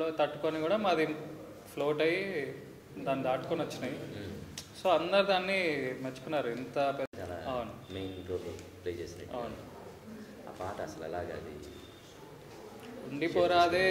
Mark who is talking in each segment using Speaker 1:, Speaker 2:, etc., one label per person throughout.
Speaker 1: Flow తట్టుకొని కూడా మాది ఫ్లోట్ అయ్యి దాన్ని దాటుకొని వచ్చినాయి సో అందరు దాన్ని మెచ్చుకున్నారు ఇంత పెద్ద
Speaker 2: చాలా
Speaker 1: అవును
Speaker 2: మెయిన్ రోల్ ప్లే చేసినట్టు
Speaker 1: అవును
Speaker 2: ఆ పాట అసలు ఎలాగా అది
Speaker 1: ఉండిపోరాదే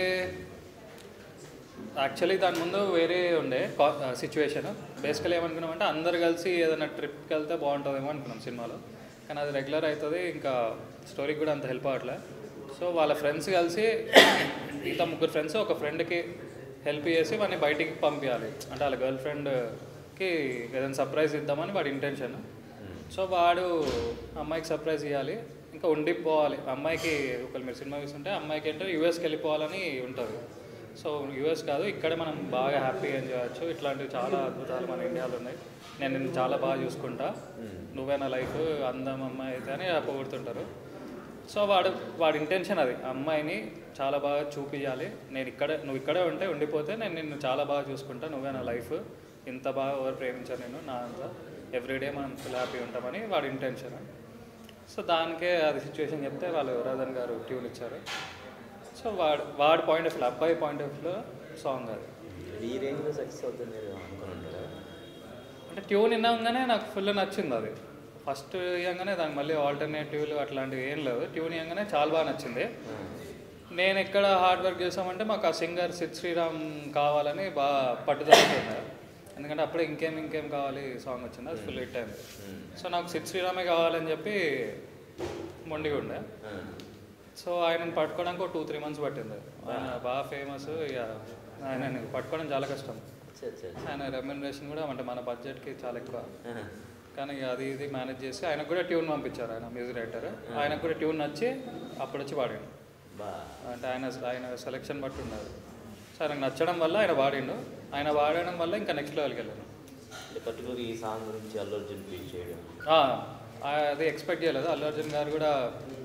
Speaker 1: యాక్చువల్లీ దాని ముందు వేరే ఉండే సిచ్యువేషన్ బేసికలీ ఏమనుకున్నామంటే అందరు కలిసి ఏదైనా ట్రిప్కి వెళ్తే బాగుంటుందేమో అనుకున్నాం సినిమాలో కానీ అది రెగ్యులర్ అవుతుంది ఇంకా స్టోరీకి కూడా అంత హెల్ప్ అవ్వట్లే సో వాళ్ళ ఫ్రెండ్స్ కలిసి మిగతా ముగ్గురు ఫ్రెండ్స్ ఒక ఫ్రెండ్కి హెల్ప్ చేసి వాడిని బయటికి పంపించాలి అంటే వాళ్ళ గర్ల్ ఫ్రెండ్కి ఏదైనా సర్ప్రైజ్ ఇద్దామని వాడి ఇంటెన్షన్ సో వాడు అమ్మాయికి సర్ప్రైజ్ ఇవ్వాలి ఇంకా ఉండిపోవాలి అమ్మాయికి ఒకవేళ మీరు సినిమా చూస్తుంటే అమ్మాయికి అంటే యూఎస్కి వెళ్ళిపోవాలని ఉంటుంది సో యూఎస్ కాదు ఇక్కడే మనం బాగా హ్యాపీగా ఎంజాయ్ చేయొచ్చు ఇట్లాంటివి చాలా అద్భుతాలు మన ఇండియాలో ఉన్నాయి నేను నిన్ను చాలా బాగా చూసుకుంటా నువ్వే నా లైఫ్ అందం అమ్మాయి అయితే అని పొగుడుతుంటారు సో వాడు వాడి ఇంటెన్షన్ అది అమ్మాయిని చాలా బాగా చూపించాలి నేను ఇక్కడే నువ్వు ఇక్కడే ఉంటే ఉండిపోతే నేను నిన్ను చాలా బాగా చూసుకుంటా నువ్వే నా లైఫ్ ఇంత బాగా ఎవరు ప్రేమించాను నేను నా అంతా ఎవ్రీడే మనం ఫుల్ హ్యాపీ ఉంటామని వాడి ఇంటెన్షన్ సో దానికే అది సిచ్యువేషన్ చెప్తే వాళ్ళు రాధన్ గారు ట్యూన్ ఇచ్చారు సో వాడు వాడి పాయింట్ ఆఫ్ వ్యూ అబ్బాయి పాయింట్ ఆఫ్ వ్యూలో సాంగ్ అది
Speaker 2: ఈ రేంజ్లో సక్సెస్ అవుతుంది మీరు అనుకుని ఉంటారా
Speaker 1: అంటే ట్యూన్ విన్నాగానే నాకు ఫుల్ నచ్చింది అది ఫస్ట్ ఇవ్వగానే దానికి మళ్ళీ ఆల్టర్నేటివ్లు అట్లాంటివి ఏం లేదు ట్యూన్ ఇవ్వగానే చాలా బాగా నచ్చింది నేను ఎక్కడ హార్డ్ వర్క్ చేసామంటే మాకు ఆ సింగర్ సిద్ శ్రీరామ్ కావాలని బాగా పట్టుదలతో ఎందుకంటే అప్పుడే ఇంకేం ఇంకేం కావాలి సాంగ్ వచ్చింది అది ఫుల్ హిట్ అయింది సో నాకు సిద్ శ్రీరామే కావాలని చెప్పి మొండిగా ఉండే సో ఆయనను పట్టుకోవడానికి ఒక టూ త్రీ మంత్స్ పట్టింది ఆయన బాగా ఫేమస్ ఇక ఆయన పట్టుకోవడం చాలా కష్టం
Speaker 2: సరే సరే
Speaker 1: ఆయన రెమ్యునరేషన్ కూడా అంటే మన బడ్జెట్కి చాలా ఎక్కువ కానీ ఇక అది ఇది మేనేజ్ చేసి ఆయనకు కూడా ట్యూన్ పంపించారు ఆయన మ్యూజిక్ డైరెక్టర్ ఆయనకు కూడా ట్యూన్ నచ్చి అప్పుడు వచ్చి పాడాడు
Speaker 2: బా
Speaker 1: అంటే ఆయన ఆయన సెలెక్షన్ బట్టి ఉన్నది సో ఆయనకు నచ్చడం వల్ల ఆయన వాడిండు ఆయన వాడడం వల్ల ఇంకా నెక్స్ట్ లెవెల్కి వెళ్ళాను
Speaker 2: అంటే పర్టికులర్ ఈ సాంగ్ గురించి అల్లు అర్జున్ ట్వీట్ చేయడం
Speaker 1: ఆ, అది ఎక్స్పెక్ట్ చేయలేదు అల్లు అర్జున్ గారు కూడా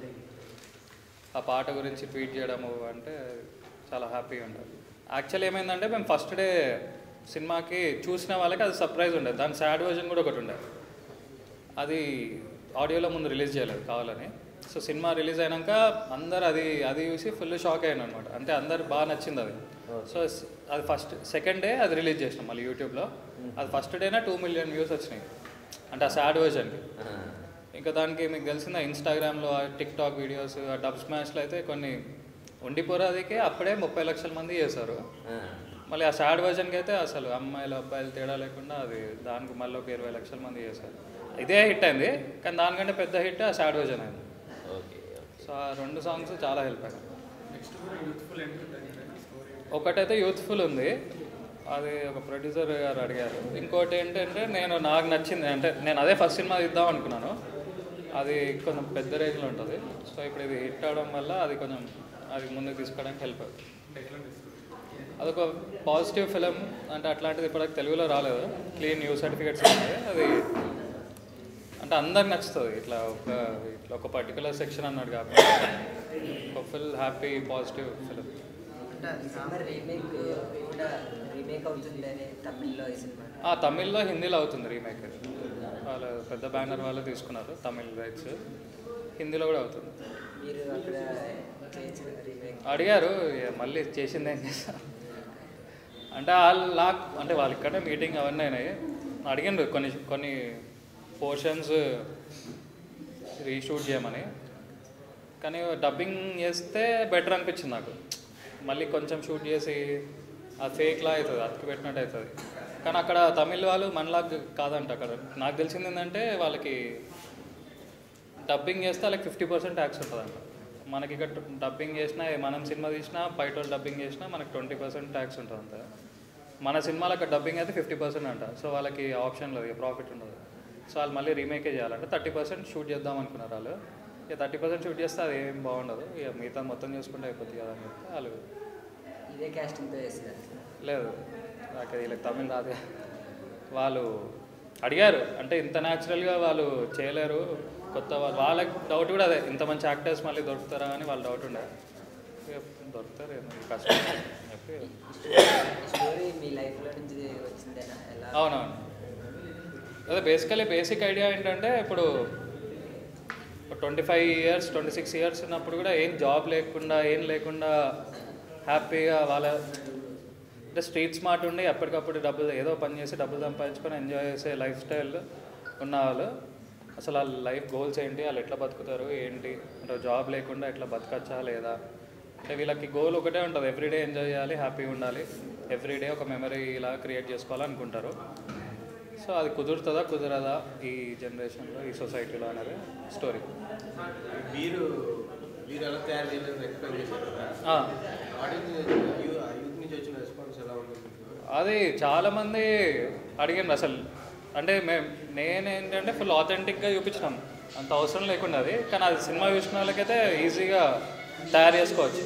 Speaker 1: ఆ పాట గురించి ట్వీట్ చేయడము అంటే చాలా హ్యాపీగా ఉంటుంది యాక్చువల్ ఏమైందంటే మేము ఫస్ట్ డే సినిమాకి చూసిన వాళ్ళకి అది సర్ప్రైజ్ ఉండేది దాని సాడ్ వర్జన్ కూడా ఒకటి ఉండేది అది ఆడియోలో ముందు రిలీజ్ చేయలేదు కావాలని సో సినిమా రిలీజ్ అయినాక అందరు అది అది చూసి ఫుల్ షాక్ అయ్యాను అనమాట అంటే అందరు బాగా నచ్చింది అది సో స్- అది ఫస్ట్ సెకండ్ డే అది రిలీజ్ చేసినాం మళ్ళీ యూట్యూబ్లో అది ఫస్ట్ డేనే టూ మిలియన్ వ్యూస్ వచ్చినాయి అంటే ఆ సాడ్ వర్జన్కి ఇంకా దానికి మీకు తెలిసిన ఇన్స్టాగ్రామ్లో టిక్ టాక్ వీడియోస్ ఆ డబ్ స్మాష్లో అయితే కొన్ని ఉండిపోరాదికి అప్పుడే ముప్పై లక్షల మంది చేశారు మళ్ళీ ఆ సాడ్ వర్జన్కి అయితే అసలు అమ్మాయిలు అబ్బాయిలు తేడా లేకుండా అది దానికి మళ్ళీ ఒక ఇరవై లక్షల మంది చేశారు ఇదే హిట్ అయింది కానీ దానికంటే పెద్ద హిట్ ఆ సాడ్ వర్జన్ అయింది
Speaker 2: ఓకే ఓకే
Speaker 1: సో ఆ రెండు సాంగ్స్ చాలా హెల్ప్ అయ్యాయి ఒకటైతే యూత్ఫుల్ ఉంది అది ఒక ప్రొడ్యూసర్ గారు అడిగారు ఇంకోటి ఏంటంటే నేను నాకు నచ్చింది అంటే నేను అదే ఫస్ట్ సినిమా ఇద్దాం అనుకున్నాను అది కొంచెం పెద్ద రేంజ్లో ఉంటుంది సో ఇప్పుడు ఇది హిట్ అవడం వల్ల అది కొంచెం అది ముందుకు తీసుకోవడానికి హెల్ప్ అవుతుంది అదొక పాజిటివ్ ఫిలిం అంటే అట్లాంటిది ఇప్పటికి తెలుగులో రాలేదు క్లీన్ న్యూ సర్టిఫికేట్స్ ఉన్నాయి అది అంటే అందరికి నచ్చుతుంది ఇట్లా ఒక ఇట్లా ఒక పర్టికులర్ సెక్షన్ అన్నాడు కాకుండా ఒక ఫుల్ హ్యాపీ పాజిటివ్ ఫిలిం
Speaker 3: సినిమా రీమేక్ కూడా రీమేక్ అవుతుందని తమిళ్లో ఈ సినిమా
Speaker 1: ఆ తమిళ్లో హిందీలో అవుతుంది రీమేక్ వాళ్ళ పెద్ద బ్యానర్ వాళ్ళు తీసుకున్నారు తమిళ్ రైట్స్ హిందీలో కూడా అవుతుంది
Speaker 3: మీరు అక్కడ చేసిన రీమేక్
Speaker 1: అడిగారు ఇక మళ్ళీ చేసింది ఏం చేస్తా అంటే వాళ్ళు నాకు అంటే వాళ్ళు ఇక్కడే మీటింగ్ అవన్నీ అయినాయి అడిగిండ్రు కొన్ని కొన్ని పోర్షన్స్ రీషూట్ చేయమని కానీ డబ్బింగ్ చేస్తే బెటర్ అనిపించింది నాకు మళ్ళీ కొంచెం షూట్ చేసి అది ఫేక్లా అవుతుంది అతికి పెట్టినట్టు అవుతుంది కానీ అక్కడ తమిళ్ వాళ్ళు మనలాగా కాదంట అక్కడ నాకు తెలిసింది ఏంటంటే వాళ్ళకి డబ్బింగ్ చేస్తే వాళ్ళకి ఫిఫ్టీ పర్సెంట్ ట్యాక్స్ ఉంటుందంట మనకి ఇక్కడ డబ్బింగ్ చేసినా మనం సినిమా తీసినా బయట వాళ్ళు డబ్బింగ్ చేసినా మనకి ట్వంటీ పర్సెంట్ ట్యాక్స్ ఉంటుంది అంత మన సినిమాలో అక్కడ డబ్బింగ్ అయితే ఫిఫ్టీ పర్సెంట్ అంట సో వాళ్ళకి ఆప్షన్ లేదు ప్రాఫిట్ ఉండదు సో వాళ్ళు మళ్ళీ రీమేకే చేయాలంటే థర్టీ పర్సెంట్ షూట్ చేద్దాం అనుకున్నారు వాళ్ళు ఇక థర్టీ పర్సెంట్ షూట్ చేస్తే అది ఏం బాగుండదు ఇక మిగతా మొత్తం చూసుకుంటే అయిపోతుంది కదా అని చెప్తే వాళ్ళు
Speaker 3: ఇదే క్యాస్టింగ్తో వేస్తారు
Speaker 1: లేదు నాకు వీళ్ళకి తమిళ్ రాదే వాళ్ళు అడిగారు అంటే ఇంత న్యాచురల్గా వాళ్ళు చేయలేరు కొత్త వాళ్ళు వాళ్ళకి డౌట్ కూడా అదే ఇంత మంచి యాక్టర్స్ మళ్ళీ దొరుకుతారా అని వాళ్ళ డౌట్ ఉండే ఇక దొరుకుతారు ఏమో కష్టం అని చెప్పి
Speaker 3: స్టోరీ మీ లైఫ్లో నుంచి వచ్చిందేనా ఎలా
Speaker 1: అవునవును అదే బేసికలీ బేసిక్ ఐడియా ఏంటంటే ఇప్పుడు twenty five years twenty six years ఉన్నప్పుడు కూడా ఏం జాబ్ లేకుండా ఏం లేకుండా హ్యాపీగా వాళ్ళ అంటే స్ట్రీట్ స్మార్ట్ ఉండి ఎప్పటికప్పుడు డబ్బులు ఏదో పని చేసి డబ్బులు సంపాదించుకొని ఎంజాయ్ చేసే లైఫ్ స్టైల్ ఉన్న వాళ్ళు అసలు వాళ్ళ లైఫ్ గోల్స్ ఏంటి వాళ్ళు ఎట్లా బతుకుతారు ఏంటి అంటే జాబ్ లేకుండా ఎట్లా బతకచ్చా లేదా అంటే వీళ్ళకి గోల్ ఒకటే ఉంటుంది ఎవ్రీడే ఎంజాయ్ చేయాలి హ్యాపీగా ఉండాలి ఎవ్రీడే ఒక మెమరీ ఇలా క్రియేట్ చేసుకోవాలనుకుంటారు సో అది కుదురుతుందా కుదరదా ఈ జనరేషన్లో ఈ సొసైటీలో అనేది స్టోరీ
Speaker 4: మీరు మీరు ఎలా తయారు చేయాలని ఎక్స్ప్లెయిన్ చేశారు కదా ఆడియన్స్ యూత్ నుంచి వచ్చిన రెస్పాన్స్ ఎలా ఉంది
Speaker 1: అది చాలామంది అడిగారు అసలు అంటే మేము నేనేంటంటే ఫుల్ ఆథెంటిక్గా చూపించినాం అంత అవసరం లేకుండా అది కానీ అది సినిమా చూసిన వాళ్ళకైతే ఈజీగా తయారు చేసుకోవచ్చు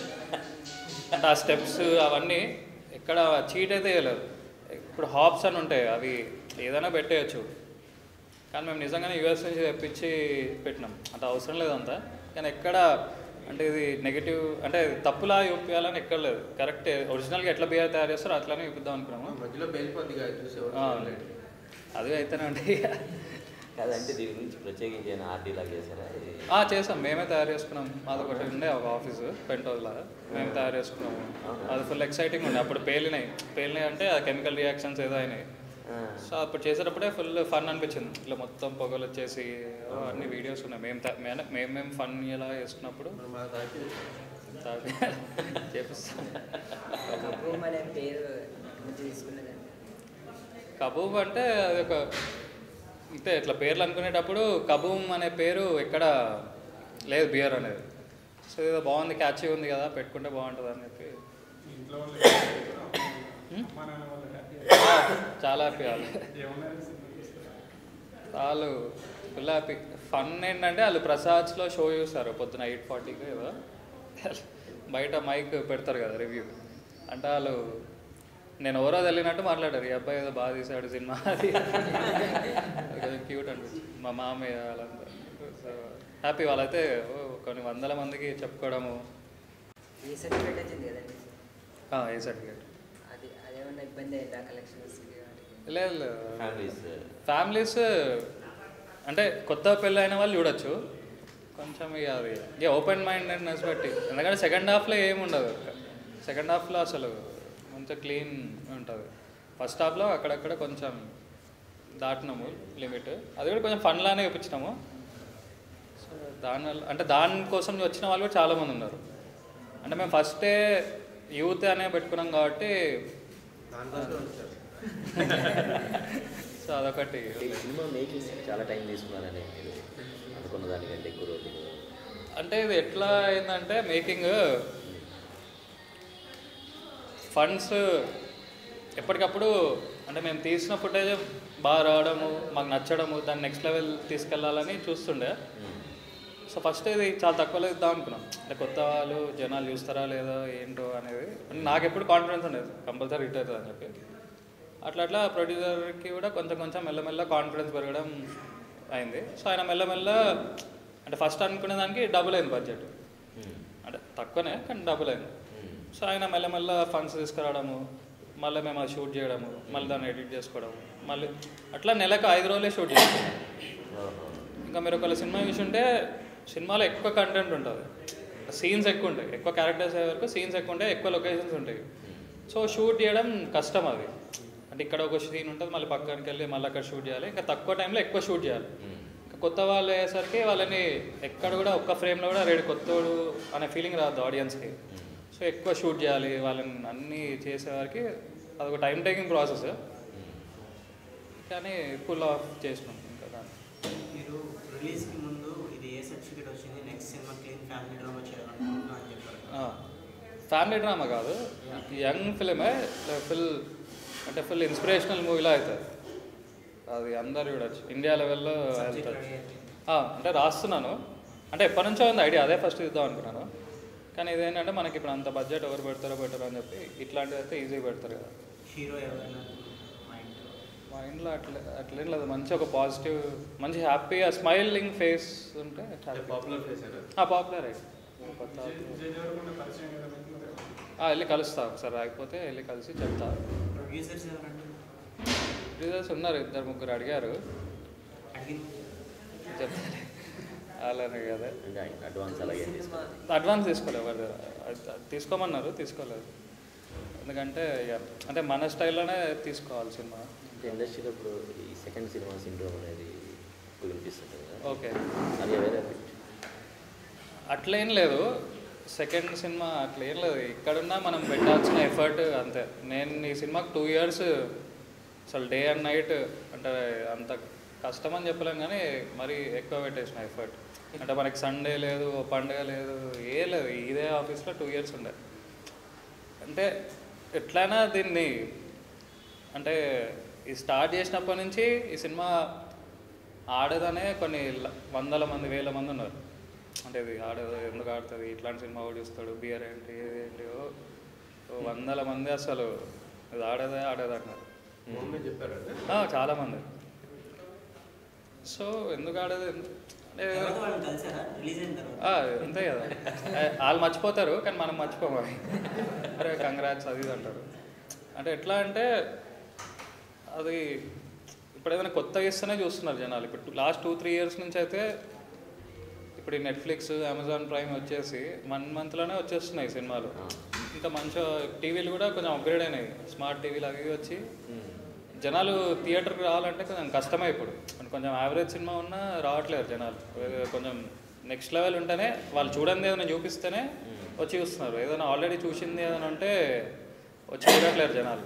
Speaker 1: అంటే ఆ స్టెప్స్ అవన్నీ ఎక్కడ చీట్ అయితే చేయలేదు ఇప్పుడు హాప్స్ అని ఉంటాయి అవి ఏదైనా పెట్టేయచ్చు కానీ మేము నిజంగానే యూఎస్ నుంచి తెప్పించి పెట్టినాం అంత అవసరం లేదు అంతా కానీ ఎక్కడ అంటే ఇది నెగిటివ్ అంటే తప్పులా చూపించాలని ఎక్కడ లేదు కరెక్ట్ ఒరిజినల్గా ఎట్లా బిహేవ్ తయారు చేస్తారో అట్లానే చూపిద్దాం అనుకున్నాము
Speaker 4: మధ్యలో బెల్లిపోద్దిగా చూసేవారు
Speaker 1: ఆ, అది అయితేనే అంటే
Speaker 2: కాదంటే దీని గురించి ప్రత్యేకించి ఏమైనా ఆర్టీ లాగా చేశారా ఇది
Speaker 1: ఆ, చేసాం మేమే తయారు చేసుకున్నాం మాది ఒకటి ఉండే ఒక ఆఫీస్ పెంట్ హౌస్ లాగా మేము తయారు చేసుకున్నాము అది ఫుల్ ఎక్సైటింగ్ ఉండే అప్పుడు పేలినాయి పేలినాయి అంటే ఆ కెమికల్ రియాక్షన్స్ ఏదో అయినాయి
Speaker 2: ఆ,
Speaker 1: సో అప్పుడు చేసేటప్పుడే ఫుల్ ఫన్ అనిపించింది ఇట్లా మొత్తం పొగలు వచ్చేసి అన్ని వీడియోస్ ఉన్నాయి మేము త- మేము మేము మేము ఫన్ ఇలా చేసుకున్నప్పుడు
Speaker 4: మరి మా దాటి
Speaker 1: తాగి చేపిస్తాం
Speaker 3: కబూమ్ అనే పేరు ఎక్కడి నుంచి తీసుకున్నదండి
Speaker 1: కబూమ్ అంటే అది ఒక అంతే ఇట్లా పేర్లు అనుకునేటప్పుడు కబూమ్ అనే పేరు ఎక్కడ లేదు బియర్ అనేది సో ఏదో బాగుంది క్యాచీ ఉంది కదా పెట్టుకుంటే బాగుంటుంది అని చెప్పి
Speaker 5: ఇంట్లో వాళ్ళు
Speaker 1: హ్మ్?
Speaker 5: అమ్మా నాన్న వాళ్ళు హ్యాపీ
Speaker 1: ఆ, చాలా హ్యాపీ వాళ్ళు
Speaker 5: ఏమన్నారు సినిమా చూస్తే?
Speaker 1: వాళ్ళు ఫుల్ హ్యాపీ ఫన్ ఏంటంటే వాళ్ళు ప్రసాద్స్లో షో చూస్తారు పొద్దున ఎయిట్ ఫార్టీకి ఏదో బయట మైక్ పెడతారు కదా రివ్యూ అంటే వాళ్ళు నేను ఎవరో తెలియనట్టు మాట్లాడారు ఈ అబ్బాయి ఏదో బాగా తీశాడు సినిమా అది అది కొంచెం క్యూట్ అనిపించింది మా మామయ్య వాళ్ళంతా సో హ్యాపీ వాళ్ళైతే ఓ, కొన్ని వందల మందికి చెప్పుకోవడము
Speaker 3: ఏ సర్టిఫికేట్ వచ్చింది కదండి
Speaker 1: ఆ, ఏ సర్టిఫికేట్
Speaker 3: అది అదేమన్నా ఇబ్బంది అయిందా కలెక్షన్స్
Speaker 1: లేదు లేదు
Speaker 2: ఫ్యామిలీస్
Speaker 1: ఫ్యామిలీస్ అంటే కొత్త పెళ్ళి అయిన వాళ్ళు చూడొచ్చు కొంచెం ఇక అది ఇక ఓపెన్ మైండెడ్నెస్ బట్టి ఎందుకంటే సెకండ్ హాఫ్లో ఏమి ఉండదు సెకండ్ హాఫ్లో అసలు మంచిగా క్లీన్ ఉంటుంది ఫస్ట్ హాఫ్లో అక్కడక్కడ కొంచెం దాటినాము లిమిట్ అది కూడా కొంచెం ఫన్లానే చూపించినాము సో దానివల్ల అంటే దానికోసం వచ్చిన వాళ్ళు కూడా చాలామంది ఉన్నారు అంటే మేము ఫస్టే యూత్ అనే పెట్టుకున్నాం కాబట్టి
Speaker 4: దానికోసం వచ్చారు
Speaker 1: సో అదొకటి
Speaker 2: ఈ సినిమా మేకింగ్ చాలా టైం తీసుకున్నారని మీరు అనుకున్న దానికంటే ఎక్కువ రోజులు
Speaker 1: అంటే ఇది ఎట్లా అయిందంటే మేకింగ్ ఫండ్స్ ఎప్పటికప్పుడు అంటే మేము తీసిన ఫుటేజ్ బాగా రావడము మాకు నచ్చడము దాన్ని నెక్స్ట్ లెవెల్ తీసుకెళ్ళాలని చూస్తుండే సో ఫస్ట్ ఇది చాలా తక్కువలో ఇద్దాం అనుకున్నాం అంటే కొత్త వాళ్ళు జనాలు చూస్తారా లేదా ఏంటో అనేది అంటే నాకు ఎప్పుడు కాన్ఫిడెన్స్ ఉండేది కంపల్సరీ హిట్ అవుతుంది అని చెప్పి అట్లా అట్లా ప్రొడ్యూసర్కి కూడా కొంచెం కొంచెం మెల్లమెల్ల కాన్ఫిడెన్స్ పెరగడం అయింది సో ఆయన మెల్లమెల్ల అంటే ఫస్ట్ అనుకునే దానికి డబుల్ అయింది బడ్జెట్ అంటే తక్కువనే కానీ డబుల్ అయింది సో ఆయన మెల్లమెల్ల ఫండ్స్ తీసుకురావడము మళ్ళీ మేము అది షూట్ చేయడము మళ్ళీ దాన్ని ఎడిట్ చేసుకోవడము మళ్ళీ అట్లా నెలకు ఐదు రోజులే షూట్ చేస్తాం ఇంకా మీరు ఒకవేళ సినిమా చూసి ఉంటే సినిమాలో ఎక్కువ కంటెంట్ ఉంటుంది సీన్స్ ఎక్కువ ఉంటాయి ఎక్కువ క్యారెక్టర్స్ అయ్యే వరకు సీన్స్ ఎక్కువ ఉంటాయి ఎక్కువ లొకేషన్స్ ఉంటాయి సో షూట్ చేయడం కష్టం అది అంటే ఇక్కడ ఒక సీన్ ఉంటుంది మళ్ళీ పక్కనికి వెళ్ళి మళ్ళీ అక్కడ షూట్ చేయాలి ఇంకా తక్కువ టైంలో ఎక్కువ షూట్ చేయాలి ఇంకా కొత్త వాళ్ళు అయ్యేసరికి వాళ్ళని ఎక్కడ కూడా ఒక్క ఫ్రేమ్లో కూడా రెడీ కొత్తోడు అనే ఫీలింగ్ రాదు ఆడియన్స్కి సో ఎక్కువ షూట్ చేయాలి వాళ్ళని అన్నీ చేసేవారికి అదొక టైం టేకింగ్ ప్రాసెస్ కానీ ఫుల్ ఆఫ్ చేసినాం ఇంకా దాన్ని
Speaker 6: మీరు రిలీజ్కి ముందు ఇది ఏ సర్టిఫికేట్ వచ్చింది నెక్స్ట్ సినిమా క్లీన్ ఫ్యామిలీ డ్రామా చేయాలనుకుంటున్నా అని చెప్పారు కదా.
Speaker 1: ఫ్యామిలీ డ్రామా కాదు యంగ్ ఫిలిమే ఫుల్ అంటే ఫుల్ ఇన్స్పిరేషనల్ మూవీలా అవుతుంది అది అందరు చూడొచ్చు ఇండియా లెవెల్లో
Speaker 6: Subject
Speaker 1: వెళ్తుంది
Speaker 6: ready అయిపోయింది.
Speaker 1: ఆ, అంటే రాస్తున్నాను అంటే ఎప్పటి నుంచో ఉంది ఐడియా అదే ఫస్ట్ ఇద్దాం అనుకున్నాను కానీ ఇదేంటంటే మనకి ఇప్పుడు అంత బడ్జెట్ ఎవరు పెడతారో పెట్టారో అని చెప్పి ఇట్లాంటివి అయితే ఈజీ పెడతారు కదా
Speaker 6: హీరో ఎవరైనా మైండ్
Speaker 1: మైండ్లో అట్లా అట్లేం లేదు మంచి ఒక పాజిటివ్ మంచి హ్యాపీ స్మైలింగ్ ఫేస్ ఉంటే
Speaker 4: పాపులర్ ఫేస్
Speaker 1: పాపులర్ కొత్త
Speaker 5: విజయ్ దేవరకొండ పరిచయం కదా మీకు మరి?
Speaker 1: ఆ, వెళ్ళి కలుస్తా ఒకసారి రాకపోతే వెళ్ళి కలిసి చెప్తా
Speaker 6: ప్రొడ్యూసర్స్ ఎవరంటే
Speaker 1: రిజల్ట్స్ ఉన్నారు ఇద్దరు ముగ్గురు అడిగారు
Speaker 6: అడిగింది
Speaker 1: చెప్తాను అలానే కదా
Speaker 2: అంటే అడ్వాన్స్ అలాగే తీసుకున్నారు
Speaker 1: అడ్వాన్స్ తీసుకోలేదు ఎవరి దగ్గర అది- అది తీసుకోమన్నారు తీసుకోలేదు ఎందుకంటే ఇక అంటే మన స్టైల్లోనే తీసుకోవాలి సినిమా
Speaker 2: అంటే ఇండస్ట్రీలో ఇప్పుడు ఈ సెకండ్ సినిమా సిండ్రోమ్ అనేది ఎక్కువ వినిపిస్తుంది కదా
Speaker 1: ఓకే
Speaker 2: అది వేరే ఎఫెక్ట్
Speaker 1: అట్లేం లేదు సెకండ్ సినిమా అట్లా ఏం లేదు ఇక్కడున్నా మనం పెట్టాల్సిన ఎఫర్ట్ అంతే నేను ఈ సినిమాకి టూ ఇయర్స్ అసలు డే అండ్ నైట్ అంటే అంత కష్టం అని చెప్పలేం కానీ మరీ ఎక్కువ పెట్టేసిన ఎఫర్ట్ అంటే మనకి సండే లేదు పండుగ లేదు ఏ లేదు ఇదే ఆఫీస్లో టూ ఇయర్స్ ఉండే అంటే ఎట్లయినా దీన్ని అంటే ఈ స్టార్ట్ చేసినప్పటి నుంచి ఈ సినిమా ఆడదనే కొన్ని ల- వందల మంది వేల మంది ఉన్నారు అంటే ఇది ఆడదు ఎందుకు ఆడుతుంది ఇట్లాంటి సినిమా కూడా చూస్తాడు బియర్ ఏంటి ఇది ఏంటి ఓ ఓ వందల మంది అసలు ఇది ఆడదే ఆడేది అంటారు
Speaker 4: మమ్మీ చెప్పారంటే
Speaker 1: ఆ, చాలా మంది సో ఎందుకు ఆడేది ఎందు- అంటే
Speaker 6: తర్వాత వాళ్ళని కలిసారా రిలీజ్ అయిన తర్వాత
Speaker 1: ఆ, అంతే కదా ఏ, వాళ్ళు మర్చిపోతారు కానీ మనం మర్చిపోము అవి అరే కంగ్రాట్స్ అది ఇది అంటారు అంటే ఎట్లా అంటే అది ఇప్పుడు ఏదైనా కొత్తగా ఇస్తేనే చూస్తున్నారు జనాలు ఇప్పుడు లాస్ట్ టూ త్రీ ఇయర్స్ నుంచి అయితే ఇప్పుడు ఈ నెట్ఫ్లిక్స్ అమెజాన్ ప్రైమ్ వచ్చేసి వన్ మంత్లోనే వచ్చేస్తున్నాయి సినిమాలు ఇంకా మంచిగా టీవీలు కూడా కొంచెం అప్గ్రేడ్ అయినాయి స్మార్ట్ టీవీలు అవి ఇవి వచ్చి జనాలు థియేటర్కి రావాలంటే కొంచెం కష్టమే ఇప్పుడు అంటే కొంచెం యావరేజ్ సినిమా ఉన్నా రావట్లేరు జనాలు ఏ- కొంచెం నెక్స్ట్ లెవెల్ ఉంటేనే వాళ్ళు చూడండి ఏదైనా చూపిస్తేనే వచ్చి చూస్తున్నారు ఏదైనా ఆల్రెడీ చూసింది ఏదైనా ఉంటే వచ్చి చూడట్లేరు జనాలు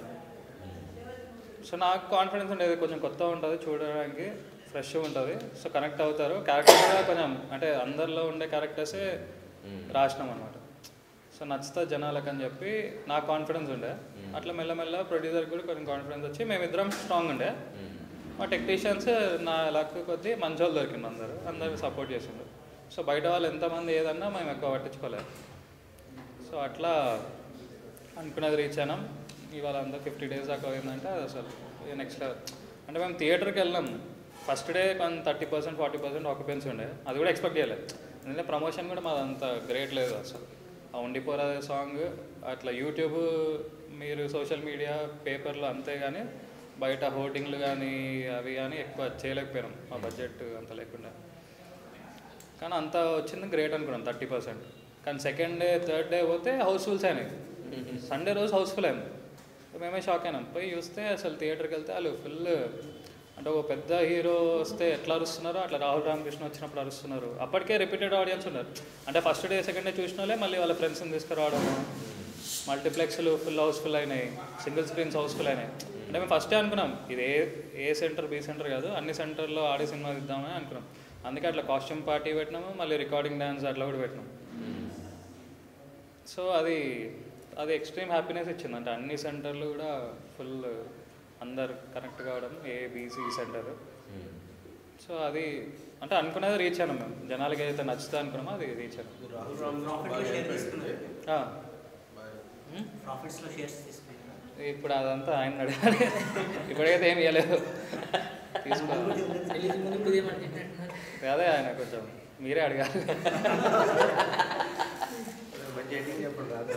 Speaker 1: సో నాకు కాన్ఫిడెన్స్ ఉండేది కొంచెం కొత్తగా ఉంటుంది చూడడానికి ఫ్రెష్గా ఉంటుంది సో కనెక్ట్ అవుతారు క్యారెక్టర్ కూడా కొంచెం అంటే అందరిలో ఉండే క్యారెక్టర్సే రాసినాం అనమాట సో నచ్చుతుంది జనాలకు అని చెప్పి నాకు కాన్ఫిడెన్స్ ఉండే అట్లా మెల్లమెల్ల ప్రొడ్యూసర్ కూడా కొంచెం కాన్ఫిడెన్స్ వచ్చి మేమిద్దరం స్ట్రాంగ్ ఉండే మా టెక్నీషియన్స్ నా లక్ కొద్దీ మంచి వాళ్ళు దొరికింది అందరు అందరు సపోర్ట్ చేసిండ్రు సో బయట వాళ్ళు ఎంతమంది ఏదన్నా మేము ఎక్కువ పట్టించుకోలేదు సో అట్లా అనుకున్నది రీచ్ అయినాం ఇవాళ అంతా ఫిఫ్టీ డేస్ దాకా అయిందంటే అది అసలు నెక్స్ట్ అంటే మేము థియేటర్కి వెళ్ళాం ఫస్ట్ డే కొంత thirty percent forty percent occupancy ఉండే అది కూడా ఎక్స్పెక్ట్ చేయలేదు ఎందుకంటే ప్రమోషన్ కూడా మాది అంత గ్రేట్ లేదు అసలు ఆ ఉండిపోరా సాంగ్ అట్లా యూట్యూబ్ మీరు సోషల్ మీడియా పేపర్లు అంతే కానీ బయట హోర్డింగ్లు కానీ అవి కానీ ఎక్కువ చేయలేకపోయినాం మా బడ్జెట్ అంత లేకుండా కానీ అంత వచ్చింది గ్రేట్ అనుకున్నాం థర్టీ పర్సెంట్ కానీ సెకండ్ డే థర్డ్ డే పోతే హౌస్ఫుల్స్ అయినాయి సండే రోజు హౌస్ఫుల్ అయింది మేమే షాక్ అయినాం పోయి చూస్తే అసలు థియేటర్కి వెళ్తే వాళ్ళు ఫుల్ అంటే ఒక పెద్ద హీరో వస్తే ఎట్లా అరుస్తున్నారో అట్లా రాహుల్ రామకృష్ణ వచ్చినప్పుడు అరుస్తున్నారు అప్పటికే రిపీటెడ్ ఆడియన్స్ ఉన్నారు అంటే ఫస్ట్ డే సెకండ్ డే చూసిన వాళ్ళే మళ్ళీ వాళ్ళ ఫ్రెండ్స్ని తీసుకురావడం మల్టీప్లెక్స్లు ఫుల్ హౌస్ఫుల్ అయినాయి సింగిల్ స్క్రీన్స్ హౌస్ఫుల్ అయినాయి అంటే మేము ఫస్టే అనుకున్నాం ఇది A A centre B centre కాదు అన్ని సెంటర్లో ఆడే సినిమా ఇద్దామని అనుకున్నాం అందుకే అట్లా కాస్ట్యూమ్ పార్టీ పెట్టినాము మళ్ళీ రికార్డింగ్ డ్యాన్స్ అట్లా కూడా పెట్టినాం సో అది అది ఎక్స్ట్రీమ్ హ్యాపీనెస్ ఇచ్చింది అంటే అన్ని సెంటర్లు కూడా ఫుల్ అందరు కనెక్ట్ కావడం ఏ బీసీ సెంటర్ సో అది అంటే అనుకున్నది రీచ్ అయినాం మేము జనాలకి ఏదైతే నచ్చుతా అనుకున్నామో అది రీచ్ అయినాం
Speaker 4: రాహుల్ రామ్
Speaker 6: ప్రాఫిట్లో షేర్ తీసుకున్నారు
Speaker 1: ఆ,
Speaker 6: ప్రాఫిట్స్లో షేర్స్ తీసుకున్నారు
Speaker 1: ఇప్పుడు అదంతా ఆయన అడగాలి ఇప్పటికైతే ఏం ఇవ్వలేదు తీసుకోవాలి
Speaker 3: రిలీజ్ ముందు ఇప్పుడు ఏమంటున్నారు
Speaker 1: అదే ఆయన కొంచెం మీరే అడగాలి
Speaker 4: మంచి ఎడిటింగ్ చెప్పండి రాదు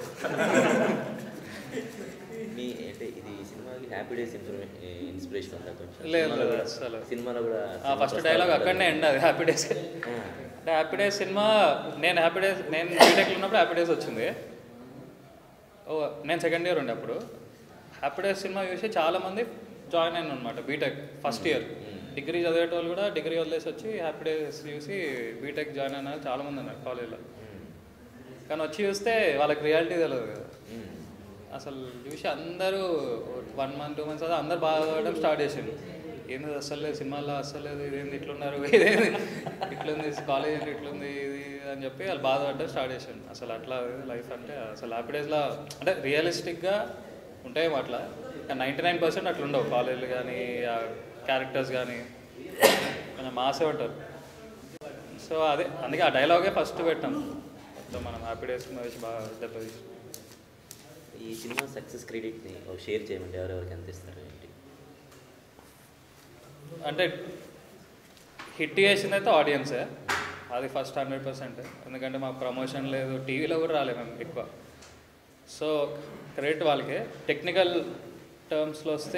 Speaker 2: మీ అంటే ఇది సినిమాకి హ్యాపీ డేస్ ఇన్స్పిరేషన్ ఉందా కొంచెం
Speaker 1: లేదు,
Speaker 2: సినిమాలో
Speaker 1: లేదు,
Speaker 2: కూడా-
Speaker 1: అస్సలు.
Speaker 2: సినిమాలో కూడా
Speaker 1: ఫస్ట్ డైలాగ్ అక్కడనే ఎండ్ అది హ్యాపీ డేస్ అంటే హ్యాపీ డేస్ సినిమా నేను హ్యాపీ డేస్ నేను బీటెక్లో ఉన్నప్పుడు హ్యాపీ డేస్ వచ్చింది ఓ నేను సెకండ్ ఇయర్ ఉండే అప్పుడు హ్యాపీ డేస్ సినిమా చూసి చాలామంది జాయిన్ అయిన అనమాట బీటెక్ ఫస్ట్ ఇయర్ డిగ్రీ చదివేటోళ్ళు కూడా డిగ్రీ వదిలేసి వచ్చి హ్యాపీ డేస్ చూసి బీటెక్ జాయిన్ అయిన వాళ్ళు చాలామంది ఉన్నారు కాలేజ్లో కానీ వచ్చి చూస్తే వాళ్ళకి రియాలిటీ తెలియదు కదా అసలు చూసి అందరూ వన్ మంత్ టూ మంత్స్ అది అందరు బాధపడడం స్టార్ట్ చేసింది ఏంది ఇది అస్సలు లేదు సినిమాల్లో అస్సలు లేదు ఇదేంది ఇట్లున్నారు ఇదేంది ఇట్లుంది కాలేజ్ ఏంటి ఇట్లుంది ఇది అని చెప్పి వాళ్ళు బాధపడడం స్టార్ట్ చేసిండు అసలు అట్లా లైఫ్ అంటే అసలు హ్యాపీ డేస్లో అంటే రియలిస్టిక్గా ఉంటాయేమో అట్లా కానీ నైంటీ నైన్ పర్సెంట్ అట్లా ఉండవు కాలేజీలు కానీ క్యారెక్టర్స్ కానీ కొంచెం మాసే ఉంటారు సో అదే అందుకే ఆ డైలాగే ఫస్ట్ పెట్టాం మొత్తం మనం హ్యాపీ డేస్ వేసి బాగా దెబ్బతీసి
Speaker 2: ఈ సినిమా సక్సెస్ క్రెడిట్ని ఒక షేర్ చేయమంటే ఎవరెవరికి ఎంత ఇస్తారు ఏంటి
Speaker 1: అంటే హిట్ చేసింది అయితే ఆడియన్సే అది ఫస్ట్ హండ్రెడ్ పర్సెంట్ ఎందుకంటే మాకు ప్రమోషన్ లేదు టీవీలో కూడా రాలేదు మేము ఎక్కువ సో క్రెడిట్ వాళ్ళకే టెక్నికల్ టర్మ్స్లో వస్తే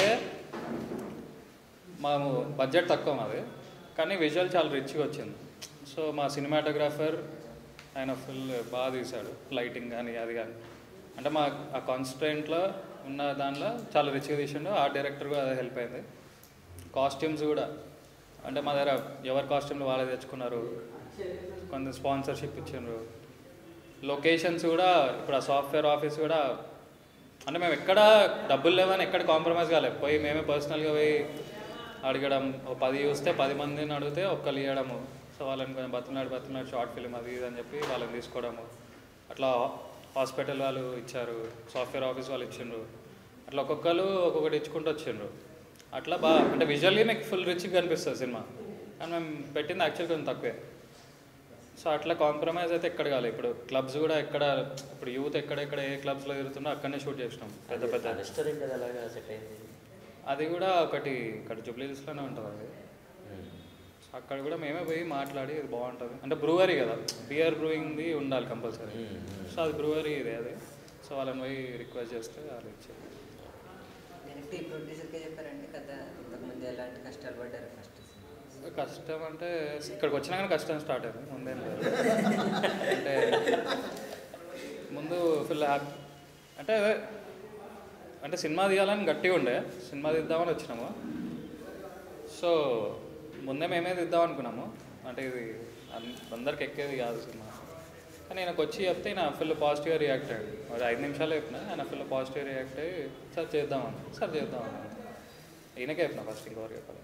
Speaker 1: మేము బడ్జెట్ తక్కువ మాది కానీ విజువల్ చాలా రిచ్గా వచ్చింది సో మా సినిమాటోగ్రాఫర్ ఆయన ఫుల్ బాగా తీశాడు లైటింగ్ కానీ అది కానీ అంటే మా ఆ కాన్స్టెంట్లో ఉన్న దానిలో చాలా రిచ్గా తీసిండు ఆర్ట్ డైరెక్టర్ కూడా అదే హెల్ప్ అయింది కాస్ట్యూమ్స్ కూడా అంటే మా దగ్గర ఎవరి కాస్ట్యూమ్లు వాళ్ళే తెచ్చుకున్నారు కొంత స్పాన్సర్షిప్ ఇచ్చిండ్రు లొకేషన్స్ కూడా ఇప్పుడు ఆ సాఫ్ట్వేర్ ఆఫీస్ కూడా అంటే మేము ఎక్కడ డబ్బులు లేవని ఎక్కడ కాంప్రమైజ్ కాలేదు పోయి మేమే పర్సనల్గా పోయి అడగడం ఓ పది చూస్తే పది మందిని అడిగితే ఒక్కరు ఇవ్వడము సో వాళ్ళని కొంచెం బతున్నాడు బతున్నాడు షార్ట్ ఫిల్మ్ అది ఇది అని చెప్పి వాళ్ళని తీసుకోవడము అట్లా హాస్పిటల్ వాళ్ళు ఇచ్చారు సాఫ్ట్వేర్ ఆఫీస్ వాళ్ళు ఇచ్చిండ్రు అట్లా ఒక్కొక్కరు ఒక్కొక్కటి ఇచ్చుకుంటూ వచ్చిండ్రు అట్లా బాగా అంటే విజువల్లీ మీకు ఫుల్ రిచ్గా కనిపిస్తుంది సినిమా కానీ మేము పెట్టింది యాక్చువల్ కొంచెం తక్కువే సో అట్లా కాంప్రమైజ్ అయితే ఎక్కడ కాలేదు ఇప్పుడు క్లబ్స్ కూడా ఎక్కడ ఇప్పుడు యూత్ ఎక్కడెక్కడ ఏ క్లబ్స్లో తిరుగుతుందో అక్కడనే షూట్ చేసినాం పెద్ద పెద్ద
Speaker 2: రెస్టారెంట్ అది అలాగా సెట్ అయింది
Speaker 1: అది కూడా ఒకటి ఇక్కడ జూబ్లీస్లోనే ఉంటుంది అది సో అక్కడ కూడా మేమే పోయి మాట్లాడి ఇది బాగుంటుంది అంటే బ్రూవరీ కదా బియర్ బ్రూయింగ్ది ఉండాలి కంపల్సరీ సో అది బ్రూవరీ ఇదే అది సో వాళ్ళని పోయి రిక్వెస్ట్ చేస్తే వాళ్ళు ఇచ్చారు
Speaker 3: డైరెక్ట్ ఈ ప్రొడ్యూసర్కే చెప్పారండి కదా ఇంతకుముందు ఎలాంటి కష్టాలు పడ్డారు ఫస్ట్
Speaker 1: కష్టం అంటే ఇక్కడికి వచ్చినాక కష్టం స్టార్ట్ అయింది ముందేం లేదు అంటే ముందు ఫుల్ హ్యాపీ అంటే అదే అంటే సినిమా తీయాలని గట్టిగా ఉండే సినిమా తీద్దామని వచ్చినాము సో ముందే మేమే తీద్దాం అనుకున్నాము అంటే ఇది అన్- అందరికి ఎక్కేది కాదు సినిమా కానీ ఆయనకు వచ్చి చెప్తే ఆయన ఫుల్ పాజిటివ్గా రియాక్ట్ అయ్యాడు మరి ఐదు నిమిషాలు చెప్పిన ఆయన ఫుల్ పాజిటివ్ రియాక్ట్ అయ్యి సార్ చేద్దామని సార్ చేద్దామని ఈయనకే చెప్పిన ఫస్ట్ ఇంకోవరకు చెప్పాలి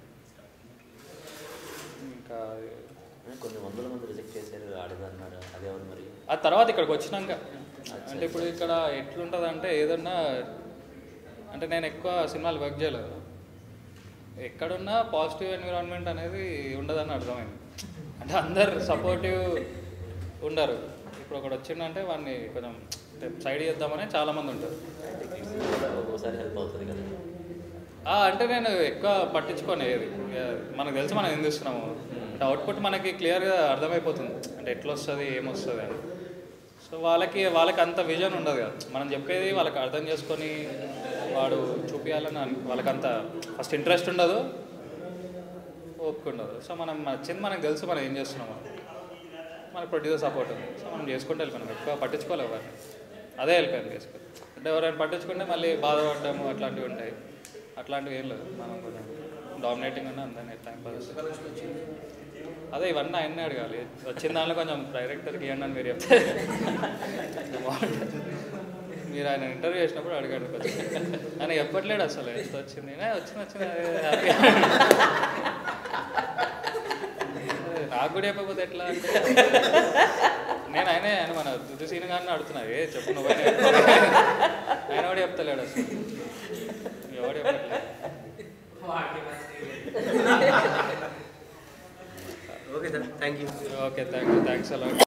Speaker 1: ఇంకా
Speaker 2: కొన్ని వందల మంది రిజెక్ట్ చేశారు ఆడదన్నారు అదేమన్నా మరి
Speaker 1: ఆ తర్వాత ఇక్కడికి వచ్చినాక అంటే ఇప్పుడు ఇక్కడ ఎట్లుంటుంది అంటే ఏదన్నా అంటే నేను ఎక్కువ సినిమాలు వర్క్ చేయలేదు ఎక్కడున్నా పాజిటివ్ ఎన్విరాన్మెంట్ అనేది ఉండదని అర్థమైంది అంటే అందరు సపోర్టివ్ ఉండరు ఇప్పుడు ఒకడు వచ్చిండంటే వాడిని కొంచెం సైడ్ చేద్దామని చాలామంది ఉంటారు
Speaker 2: టెక్నిక్స్ కూడా ఒక్కోసారి హెల్ప్ అవుతుంది కదా
Speaker 1: ఆ, అంటే నేను ఎక్కువ పట్టించుకోను ఏది ఇక మనకు తెలిసి మనం ఏం చేస్తున్నాము అంటే అవుట్పుట్ మనకి క్లియర్గా అర్థమైపోతుంది అంటే ఎట్లా వస్తుంది ఏమొస్తుంది అని సో వాళ్ళకి వాళ్ళకి అంత విజన్ ఉండదు కదా మనం చెప్పేది వాళ్ళకి అర్థం చేసుకొని వాడు చూపించాలని అన్- వాళ్ళకి అంత ఫస్ట్ ఇంట్రెస్ట్ ఉండదు ఓపిక ఉండదు సో మనం నచ్చింది మనకు తెలుసు మనం ఏం చేస్తున్నాము మన ప్రొడ్యూసర్ సపోర్ట్ ఉంది సో మనం చేసుకుంటూ వెళ్ళిపోయినాం ఎక్కువ పట్టించుకోలేవు వారిని అదే వెళ్ళిపోయాను బేసిక్గా అంటే ఎవరైనా పట్టించుకుంటే మళ్ళీ బాధపడము అట్లాంటివి ఉంటాయి అట్లాంటివి ఏం లేదు మనం కొంచెం డామినేటింగ్ ఉన్నా అందరినీ టైం పాస్ అదే ఇవన్నీ ఆయన్నే అడగాలి వచ్చిన దాంట్లో కొంచెం డైరెక్టర్కి ఇవ్వండి అని మీరు చెప్తే బాగుంటుంది. మీరు ఆయన ఇంటర్వ్యూ చేసినప్పుడు అడగండి కొంచెం ఆయన చెప్పట్లేడు అసలు ఎంత వచ్చింది "ఏ, వచ్చింది వచ్చింది అదే, హ్యాపీ నాకు కూడా చెప్పకపోతే ఎట్లా అంటే నేను ఆయనే ఆయన మన దుద్దు సీన్ గారిని అడుగుతున్నా ఏ చెప్పు నువ్వైనా చెప్పు." ఆయన కూడా చెప్తలేడు అసలు ఎవడు చెప్పట్లేదు
Speaker 4: okay sir thank you
Speaker 1: okay thank you thanks అలా